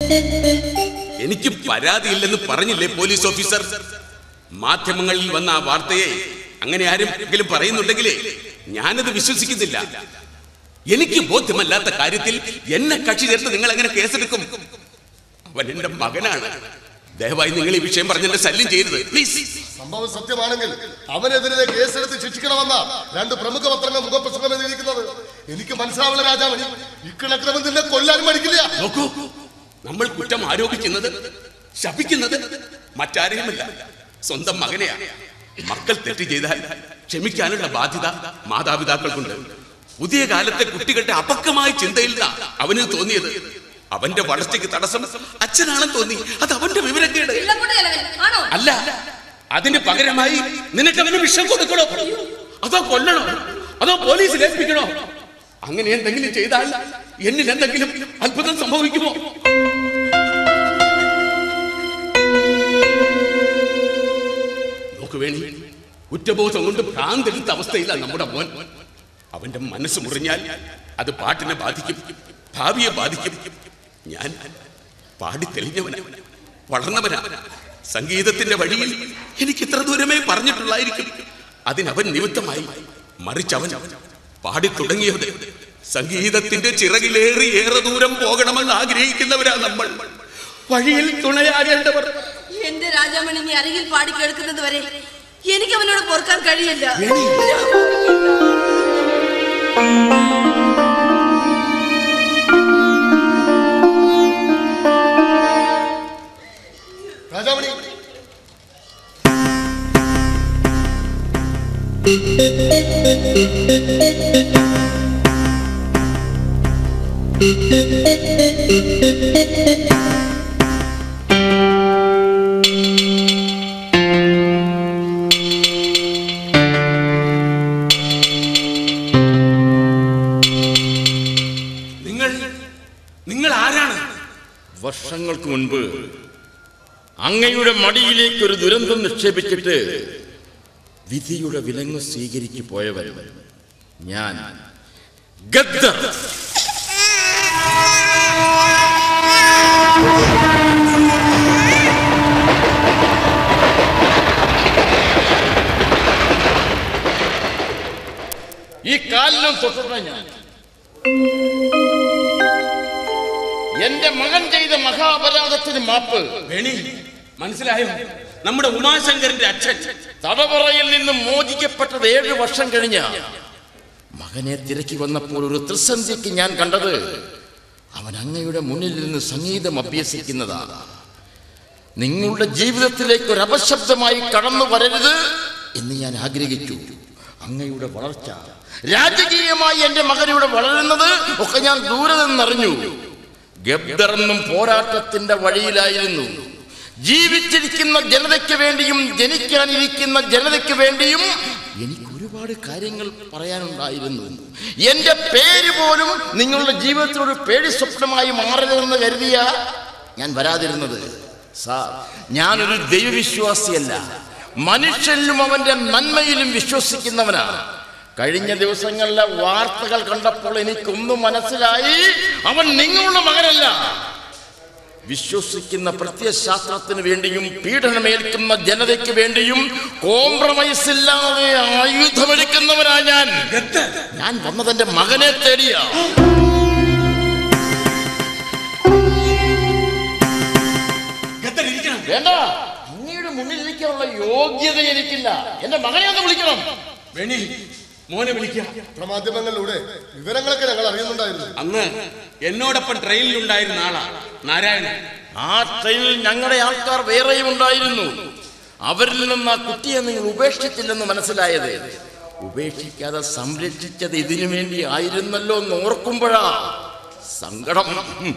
എനിക്ക് പരാതിയില്ലെന്ന് പറഞ്ഞില്ലേ police officer മാധ്യമങ്ങളിൽ വന്ന ആ വാർത്തയെ അങ്ങനെ ആരെങ്കിലും പറയുന്നുണ്ടെങ്കിലേ ഞാനത് വിശ്വസിക്കുന്നില്ല എനിക്ക് ബോധ്യമല്ലാത്ത കാര്യത്തിൽ എന്നെ കക്ഷി ചേർത്ത് നിങ്ങൾ എങ്ങനെ കേസെടുക്കും അവൻ എന്റെ മകനാണ് ദയവായി നിങ്ങൾ ഈ വിഷയം പറഞ്ഞെന്നെ ശല്യം ചെയ്യരുത് പ്ലീസ് സംഭവം സത്യമാണെങ്കിൽ അവനെതിരെ കേസെടുത്ത് ശിക്ഷിക്കണമെന്ന രണ്ട് പ്രമുഖ പത്രങ്ങൾ മുഖപ്രസംഗം എഴുതിയിരിക്കുന്നത് എനിക്ക് മനസ്സിലാവില്ല രാജാമണി ഇക്കണക്കിനവൻ നിന്നെ കൊല്ലാൻ മടിക്കില്ല നോക്കൂ നമ്മൾ കുറ്റം ആരോപിക്കുന്നത് ശപിക്കുന്നത് മറ്റാരെയുമല്ല സ്വന്തം മകനെയാണ് മക്കൾ തെറ്റ് ചെയ്താൽ ക്ഷമിക്കാനുള്ള ബാധ്യത മാതാപിതാക്കൾക്കുണ്ട് പുതിയ കാലത്തെ കുട്ടികളുടെ അപക്വമായ ചിന്തയിൽ അവന് തോന്നിയത് അവന്റെ വളർച്ചയ്ക്ക് തടസ്സം അച്ഛനാണെന്ന് തോന്നി അത് അവന്റെ വിവരക്കേട് ഇല്ലക്കുട്ടിയല്ലവൻ ആണോ അല്ല അതിന് പകരമായി നിനക്ക് അവന് വിഷം കൊടുക്കണോ അതോ കൊല്ലണോ അതോ പോലീസിൽ ഏൽപ്പിക്കണോ അങ്ങനെ എന്തെങ്കിലും ചെയ്താൽ എന്നിൽ എന്തെങ്കിലും അത്ഭുതം സംഭവിക്കുമോ നോക്ക് വേണി കുറ്റബോധം കൊണ്ട് ഭ്രാന്തെടുത്ത അവസ്ഥയില്ല നമ്മുടെ മോൻ അവന്റെ മനസ്സ് മുറിഞ്ഞാൽ അത് പാട്ടിനെ ബാധിക്കും ഭാവിയെ ബാധിക്കും ഞാൻ പാടി തെളിഞ്ഞവനാ വളർന്നവനാ സംഗീതത്തിന്റെ വഴിയിൽ എനിക്ക് ഇത്ര ദൂരമേ പറഞ്ഞിട്ടുള്ളായിരിക്കും അതിനവൻ നിമിത്തമായി മറിച്ചവൻ പാടി തുടങ്ങിയത് സംഗീതത്തിന്റെ ചിറകിലേറി ഏറെ ദൂരം പോകണമെന്ന് ആഗ്രഹിക്കുന്നവരാ നമ്മൾ വഴിയിൽ തുണയാകേണ്ടവർ എന്റെ രാജാമണി നീ അരികിൽ പാടി കേൾക്കുന്നത് വരെ എനിക്ക് അവനോട് പൊറുക്കാൻ കഴിയില്ല രാജാമണി നിങ്ങൾ നിങ്ങൾ ആരാണ് വർഷങ്ങൾക്ക് മുൻപ് അങ്ങയുടെ മടിയിലേക്ക് ഒരു ദുരന്തം നിക്ഷേപിച്ചിട്ട് വിധിയുടെ വിലങ്ങ് സ്വീകരിച്ചു പോയവർ ഞാൻ ഗദ്ദർ ഈ കാലിലും തൊട്ടിട്ട ഞാൻ എന്റെ മകൻ ചെയ്ത മഹാപരാധത്തിന് മാപ്പ് വേണി മനസ്സിലായോ നമ്മുടെ ഉമാശങ്കരന്റെ അച്ഛൻ തടവറയിൽ നിന്ന് മോചിക്കപ്പെട്ടത് ഏഴ് വർഷം കഴിഞ്ഞ മകനെ തിരക്കി വന്നപ്പോൾ ഒരു ത്രിസന്ധിക്ക് ഞാൻ കണ്ടത് അവൻ അങ്ങയുടെ മുന്നിൽ നിന്ന് സംഗീതം അഭ്യസിക്കുന്നതാണ് നിങ്ങളുടെ ജീവിതത്തിലേക്ക് ഒരു അപശബ്ദമായി കടന്നു വരരുത് എന്ന് ഞാൻ ആഗ്രഹിച്ചു അങ്ങയുടെ വളർച്ച രാജകീയമായി എന്റെ മകനിവിടെ വളരുന്നത് ഒക്കെ ഞാൻ ദൂരെ നിന്നറിഞ്ഞു ഗബ്ദറെന്നും പോരാട്ടത്തിന്റെ വഴിയിലായിരുന്നു ജീവിച്ചിരിക്കുന്ന ജനതയ്ക്ക് വേണ്ടിയും ജനിക്കാനിരിക്കുന്ന ജനതയ്ക്ക് വേണ്ടിയും എനിക്ക് ഒരുപാട് കാര്യങ്ങൾ പറയാനുണ്ടായിരുന്നു എന്റെ പേര് പോലും നിങ്ങളുടെ ജീവിതത്തിൽ ഒരു പേടി സ്വപ്നമായി മാറരുതെന്ന് കരുതിയ ഞാൻ വരാതിരുന്നത് സാർ ഞാനൊരു ദൈവവിശ്വാസിയല്ല മനുഷ്യനിലും അവന്റെ നന്മയിലും വിശ്വസിക്കുന്നവനാണ് കഴിഞ്ഞ ദിവസങ്ങളിലെ വാർത്തകൾ കണ്ടപ്പോൾ എനിക്കൊന്നും മനസ്സിലായി അവൻ നിങ്ങളുടെ മകനല്ല വിശ്വസിക്കുന്ന പ്രത്യയശാസ്ത്രത്തിന് വേണ്ടിയും പീഡനമേൽക്കുന്ന ജനതയ്ക്ക് വേണ്ടിയും കോംപ്രമൈസ് ഇല്ലാതെ ആയുധമെടുക്കുന്നവനാ ഞാൻ ഞാൻ വന്നതെന്റെ മകനെ തേടിയാ ഗദ്ദർ ഇരിക്കണം വേണ്ട അങ്ങയുടെ മുന്നിൽ ഇരിക്കാനുള്ള യോഗ്യത എനിക്കില്ല എന്റെ മകനെ ഒന്ന് വിളിക്കണം വേണി മോനെ വിളിക്കാം പത്രമാധ്യമങ്ങളിലൂടെ വിവരങ്ങളൊക്കെ ഞങ്ങൾ അറിയുന്നുണ്ടായിരുന്നു അന്ന് എന്നോടൊപ്പം ട്രെയിനിലുണ്ടായിരുന്ന ആളാ നാരായണൻ ആ ട്രെയിനിൽ ഞങ്ങളുടെ ആൾക്കാർ വേറെയും ഉണ്ടായിരുന്നു അവരിൽ നിന്ന് ആ കുട്ടിയെ നിങ്ങൾ ഉപേക്ഷിച്ചില്ലെന്ന് മനസ്സിലായത് ഉപേക്ഷിക്കാതെ സംരക്ഷിച്ചത് ഇതിനു വേണ്ടി ആയിരുന്നല്ലോ എന്ന് ഓർക്കുമ്പോഴാ സങ്കടം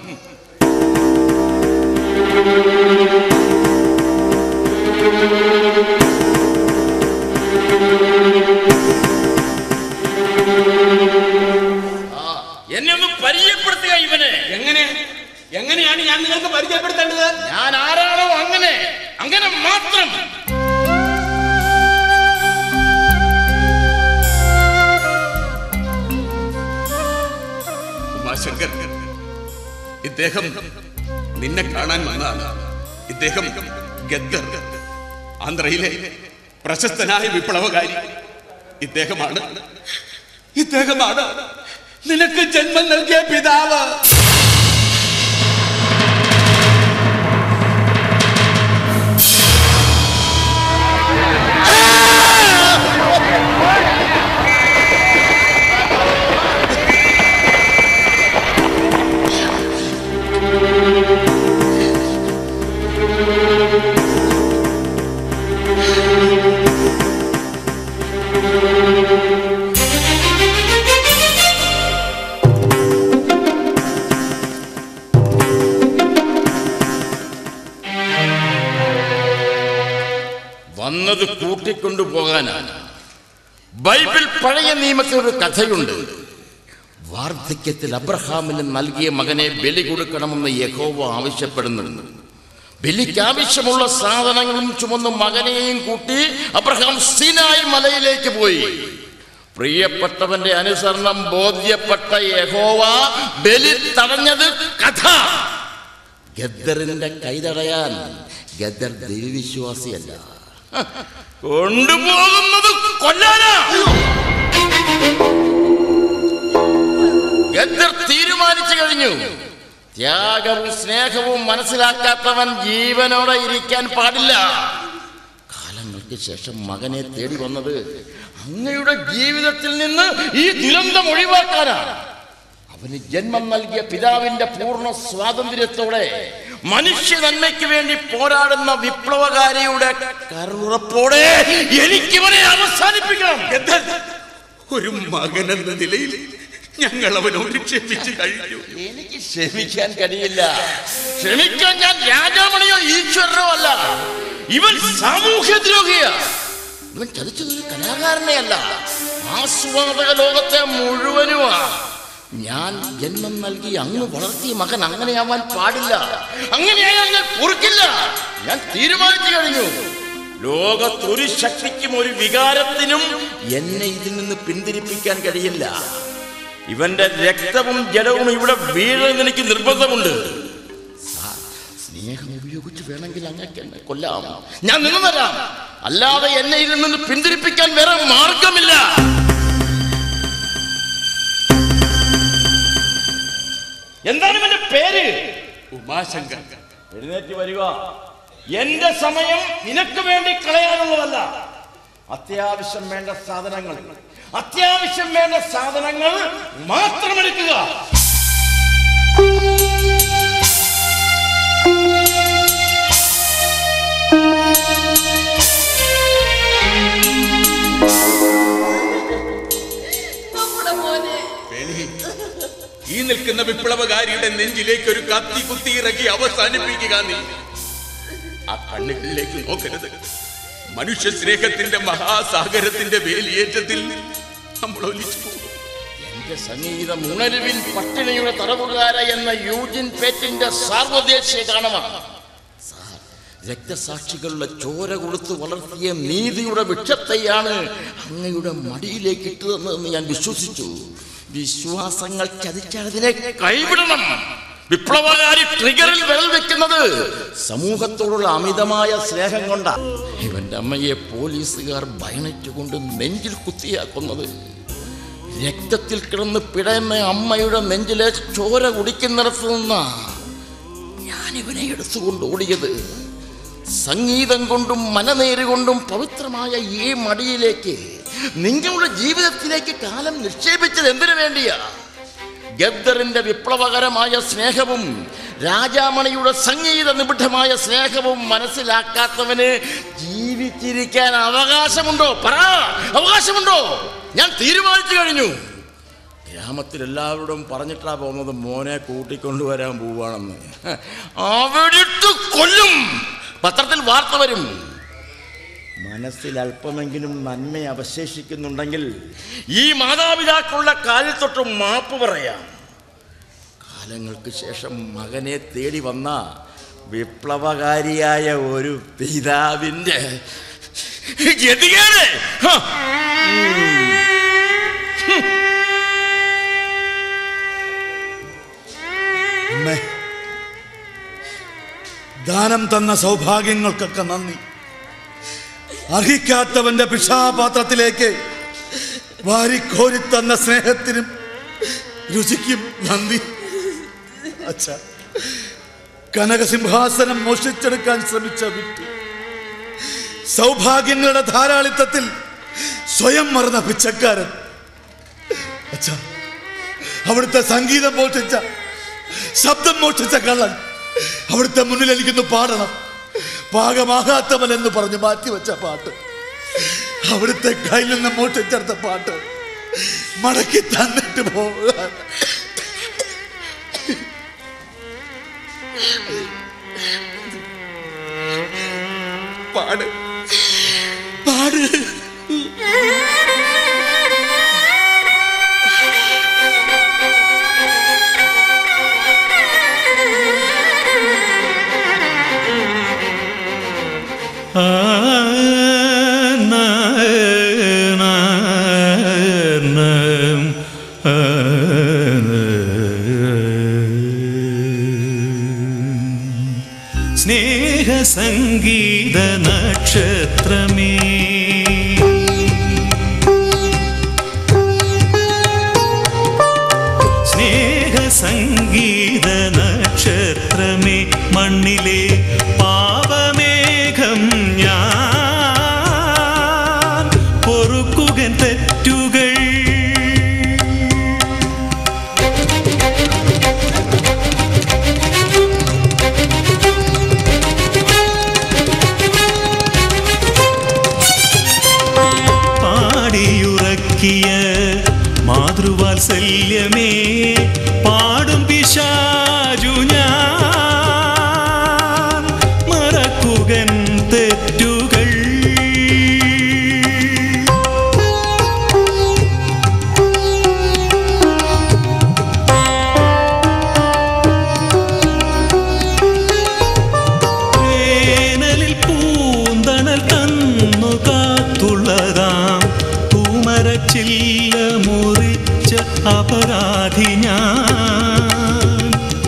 ആ, എന്നെ ഒന്ന് പരിചയപ്പെടുത്തുക ഇവനെ എങ്ങനെ എങ്ങനെയാണ് ഞാൻ നിങ്ങൾക്ക് പരിചയപ്പെടുത്തേണ്ടത് ഞാൻ ആരാണോ അങ്ങനെ അങ്ങനെ മാത്രം ഉമാശങ്കർ ഇദ്ദേഹം നിന്നെ കാണാൻ വന്നതാണ് ഇദ്ദേഹം ഗദ്ദർ ആന്ധ്രയിലെ പ്രശസ്തനായ വിപ്ലവകാരി ഇദ്ദേഹമാണ് ഇദ്ദേഹമാണ് നിനക്ക് ജന്മം നൽകിയ പിതാവ് വന്നത് കൂട്ടിക്കൊണ്ടു പോകാനാണ് ബൈബിൾ പഴയ നിയമത്തിൽ ഒരു കഥയുണ്ട് വാർദ്ധക്യത്തിൽ അബ്രഹാമിന് നൽകിയ മകനെ ബലി കൊടുക്കണമെന്ന് യഹോവ ആവശ്യപ്പെടുന്നുണ്ട് ബലിക്ക് ആവശ്യമുള്ള സാധനങ്ങളും ചുമന്ന് മകനെയും കൂട്ടി അബ്രഹാം സിനായി മലയിലേക്ക് പോയി പ്രിയപ്പെട്ടവന്റെ അനുസരണം ബോധ്യപ്പെട്ട യഹോവ ബലി തടഞ്ഞത് കഥ ഗദ്ദറിന്റെ കൈതടയാൻ ഗദ്ദർ ദൈവവിശ്വാസിയല്ല ഹ, കൊണ്ടുപോകുന്നത് കൊല്ലാനാ ഗദ്ദർ തീരുമാനിച്ചു കഴിഞ്ഞു ത്യാഗവും സ്നേഹവും മനസ്സിലാക്കാത്തവൻ ജീവനോടെ ഇരിക്കാൻ പാടില്ല കാലങ്ങൾക്ക് ശേഷം മകനെ തേടി വന്നത് അങ്ങയുടെ ജീവിതത്തിൽ നിന്ന് ഈ ദുരന്തം ഒഴിവാക്കാനാണ് അവന് ജന്മം നൽകിയ പിതാവിന്റെ പൂർണ്ണ സ്വാതന്ത്ര്യത്തോടെ മനുഷ്യ നന്മയ്ക്ക് വേണ്ടി പോരാടുന്ന വിപ്ലവകാരിയുടെ കരുറപ്പോടെ എനിക്കിവനെ അവസാനിപ്പിക്കണം ഗദ്ദർ ഒരു മകൻ എന്ന നിലയിൽ ഞങ്ങൾ അവനോട് ക്ഷമിച്ചു കഴിഞ്ഞു എനിക്ക് ക്ഷമിക്കാൻ കഴിയില്ല ക്ഷമിക്കാൻ ഞാൻ രാജാമണിയോ ഈശ്വരനോ അല്ല ഇവൻ സാമൂഹ്യദ്രോഹിയാ ഇവൻ ചതിച്ചതൊരു കലാകാരനെ അല്ല ആസ്വാദക ലോകത്തെ മുഴുവനുമാ ഞാൻ ജന്മം നൽകി അങ്ങ് വളർത്തിയ മകൻ അങ്ങനെയാവാൻ പാടില്ല അങ്ങനെയായാൽ ഞാൻ പൊറുക്കില്ല ഞാൻ തീരുമാനിച്ചു കഴിഞ്ഞു ലോകത്തൊരു ശക്തിക്കും ഒരു വികാരത്തിനും എന്നെ ഇതിൽ നിന്ന് പിന്തിരിപ്പിക്കാൻ കഴിയില്ല ഇവന്റെ രക്തവും ജലവും ഇവിടെ വീഴെന്ന് എനിക്ക് നിർബന്ധമുണ്ട് സാർ, സ്നേഹം ഉപയോഗിച്ച് വേണമെങ്കിൽ അങ്ങക്ക് എന്നെ കൊല്ലാം ഞാൻ നിന്ന് തരാം അല്ലാതെ എന്നെ ഇതിൽ നിന്ന് പിന്തിരിപ്പിക്കാൻ വേറെ മാർഗമില്ല എന്താണ് ഇവന്റെ പേര് ഉമാശങ്കർ എഴുന്നേറ്റ് വരിക എന്റെ സമയം നിനക്ക് വേണ്ടി കളയാനുള്ളതല്ല അത്യാവശ്യം വേണ്ട സാധനങ്ങൾ അത്യാവശ്യം വേണ്ട സാധനങ്ങൾ മാത്രം എടുക്കുക നമ്മുടെ മോനെ വേണി, ഈ നിൽക്കുന്ന വിപ്ലവകാരിയുടെ നെഞ്ചിലേക്ക് ഒരു കത്തി കുത്തി ഇറക്കി അവസാനിപ്പിക്കുക നീ ആ കണ്ണുകളിലേക്ക് നോക്കരുത് മനുഷ്യ സ്നേഹത്തിന്റെ മഹാസാഗരത്തിന്റെ വേലിയേറ്റത്തിൽ നമ്മൾ ഒലിച്ചു പോകും എന്റെ സംഗീതം ഉണരുവിൻ പട്ടിണിയുടെ തടവുകാര എന്ന യൂജിൻ പേറ്റിന്റെ സാർവദേശീയ ഗാനമാണ് സാർ, രക്തസാക്ഷികളുടെ ചോര കൊടുത്ത് വളർത്തിയ നീതിയുടെ വൃക്ഷത്തെയാണ് അങ്ങയുടെ മടിയിലേക്ക് ഇട്ടതെന്ന് ഞാൻ വിശ്വസിച്ചു വിശ്വാസങ്ങൾ ചതിച്ചാൽ അതിനെ കൈവിടണം വിപ്ലവകാരി ട്രിഗറിൽ വിരൽ വെക്കുന്നത് സമൂഹത്തോടുള്ള അമിതമായ സ്നേഹം കൊണ്ടാ ഇവന്റെ അമ്മയെ പോലീസുകാർ ബയണറ്റ് കൊണ്ട് നെഞ്ചിൽ കുത്തിയാക്കുന്നത് രക്തത്തിൽ കിടന്ന് പിടയുന്ന അമ്മയുടെ നെഞ്ചിലെ ചോര കുടിക്കുന്നിടത്ത് നിന്നാ ഞാൻ ഇവനെ എടുത്തുകൊണ്ട് ഓടിയത് സംഗീതം കൊണ്ടും മനനേര് കൊണ്ടും പവിത്രമായ ഈ മടിയിലേക്ക് നിങ്ങളുടെ ജീവിതത്തിലേക്ക് കാലം നിക്ഷേപിച്ചത് എന്തിനു വേണ്ടിയാ ഗദ്ദറിന്റെ വിപ്ലവകരമായ സ്നേഹവും രാജാമണിയുടെ സംഗീത നിബിഡമായ സ്നേഹവും മനസ്സിലാക്കാത്തവന് ജീവിച്ചിരിക്കാൻ അവകാശമുണ്ടോ പറ അവകാശമുണ്ടോ ഞാൻ തീരുമാനിച്ചു കഴിഞ്ഞു ഗ്രാമത്തിൽ എല്ലാവരോടും പറഞ്ഞിട്ടാ പോകുന്നത് മോനെ കൂട്ടിക്കൊണ്ടുവരാൻ പോവാണെന്ന് അവിടിട്ട് കൊല്ലും പത്രത്തിൽ വാർത്ത വരും മനസ്സിൽ അല്പമെങ്കിലും നന്മ അവശേഷിക്കുന്നുണ്ടെങ്കിൽ ഈ മാതാപിതാക്കളുടെ കാലിൽ തൊട്ട് മാപ്പ് പറയാം കാലങ്ങൾക്ക് ശേഷം മകനെ തേടി വന്ന വിപ്ലവകാരിയായ ഒരു പിതാവിൻ്റെ ഗതികേട് ഹ! അമ്മേ ദാനം തന്ന സൗഭാഗ്യങ്ങൾക്കൊക്കെ നന്ദി അർഹിക്കാത്തവന്റെ ഭിക്ഷാപാത്രത്തിലേക്ക് വാരിക്കോരി തന്ന സ്നേഹത്തിനും രുചിക്കും നന്ദി അച്ഛ കനകസിംഹാസനം മോഷ്ടിച്ചെടുക്കാൻ ശ്രമിച്ച വിട്ടു സൗഭാഗ്യങ്ങളുടെ ധാരാളിത്തത്തിൽ സ്വയം മറന്ന പിച്ചക്കാരൻ അച്ഛ അവിടുത്തെ സംഗീതം മോഷ്ടിച്ച ശബ്ദം മോഷ്ടിച്ച കള്ളൻ അവിടുത്തെ മുന്നിൽ എനിക്കൊന്ന് പാടണം പാകമാകാത്തവൻ എന്ന് പറഞ്ഞ് മാറ്റിവെച്ച പാട്ട് അവിടുത്തെ കയ്യിൽ നിന്ന് മോഷ്ടിച്ചെടുത്ത പാട്ട് മടക്കി തന്നിട്ട് പോകാൻ പാട് പാട് സ്നേഹസംഗീത നക്ഷത്രമേ സ്നേഹസംഗീത നക്ഷത്രമേ മണ്ണിലെ പാപമേഘം ഞാൻ പൊറുക്കുകൻ തെറ്റുകൾ പാടിയുറക്കിയ മാതൃവാത്സല്യമേ പാടും പിശാചു ഞാൻ മറക്കുകൻ തെറ്റുകൾ വേനലിൽ പൂന്തണൽ തന്നു കാത്തുള്ളതാം പൂമരച്ചില്ല മുറിച്ച അപരാധി ഞാൻ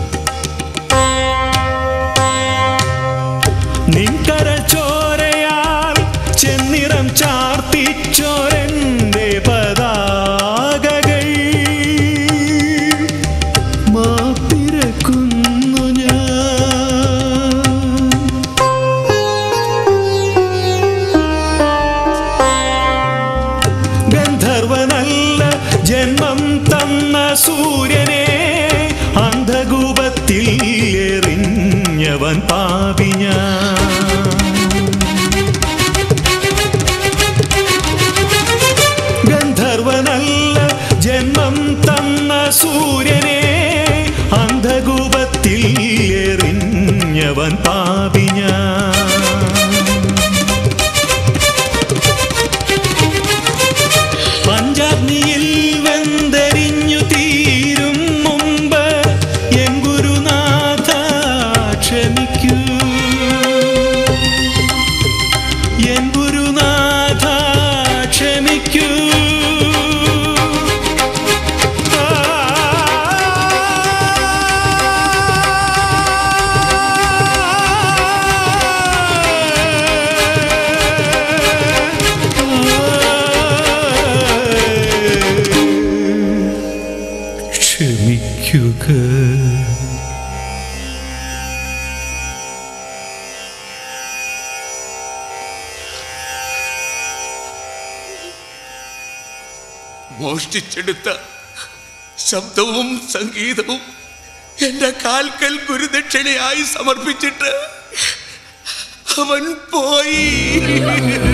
നിൻകര ചോരയാൽ ചെന്നിറം ചാർത്തിച്ചോരന്റെ പതാകകൾ മാപ്പിരക്കുന്നു ഞാൻ ഗന്ധർവനല്ല ജന്മം തന്ന സൂര്യനെ അന്ധകൂപത്തിൽ എറിഞ്ഞവൻ പാപിഞ്ഞ ഗന്ധർവനല്ല ജന്മം തന്ന സൂര്യനെ അന്ധകൂപത്തിൽ എറിഞ്ഞവൻ പാപിഞ്ഞ പഞ്ചാഗ്നിയിൽ വെന്തരിഞ്ഞു തീരും മുമ്പ് എൻ ഗുരുനാഥ ക്ഷമിക്കൂ എൻ ഗുരുനാഥ ക്ഷമിക്കൂ ക്ഷമിക്കുക മോഷ്ടിച്ചെടുത്ത ശബ്ദവും സംഗീതവും എന്റെ കാൽക്കൽ ഗുരുദക്ഷിണയായി സമർപ്പിച്ചിട്ട് അവൻ പോയി